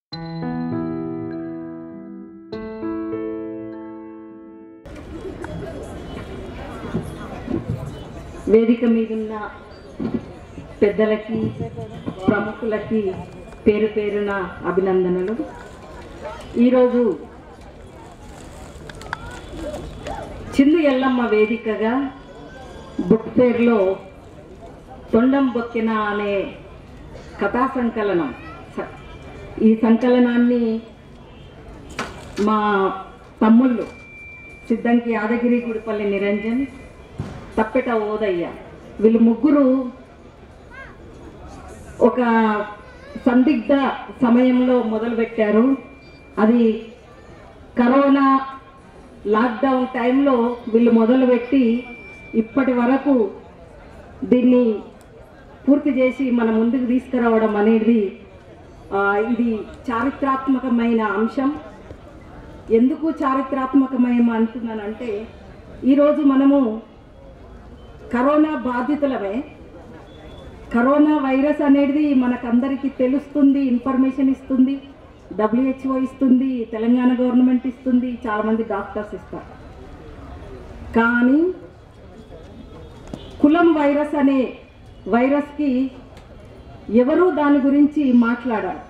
వేదిక మీదున్న పెద్దలకి ప్రముఖులకి పేరు పేరున అభినందనలు ఈరోజు చిందు ఎల్లమ్మ వేదికగా బుక్ ఫేర్లో తొండం బొక్కిన అనే కథా సంకలనం స- ఈ సంకలనాన్ని మా తమ్ముళ్ళు సిద్ధంకి యాదగిరి గుడిపల్లి నిరంజన్ తప్పెట ఓదయ్య వీళ్ళు ముగ్గురు ఒక సందిగ్ధ సమయంలో మొదలుపెట్టారు అది కరోనా లాక్డౌన్ టైంలో వీళ్ళు మొదలుపెట్టి ఇప్పటి వరకు దీన్ని పూర్తి చేసి మన ముందుకు తీసుకురావడం అనేది ఆ, ఇది చారిత్రాత్మకమైన అంశం ఎందుకు చారిత్రాత్మకమయం అంటున్నానంటే ఈరోజు మనము కరోనా బాధితులమే కరోనా వైరస్ అనేది మనకందరికీ తెలుస్తుంది ఇన్ఫర్మేషన్ ఇస్తుంది డబ్ల్యూహెచ్ఓ ఇస్తుంది తెలంగాణ గవర్నమెంట్ ఇస్తుంది చాలామంది డాక్టర్స్ ఇస్తారు కానీ కులం వైరస్ అనే వైరస్కి ఎవరూ దాని గురించి మాట్లాడారు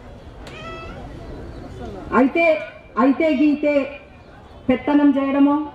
అయితే అయితే గీతే పెత్తనం చేయడమో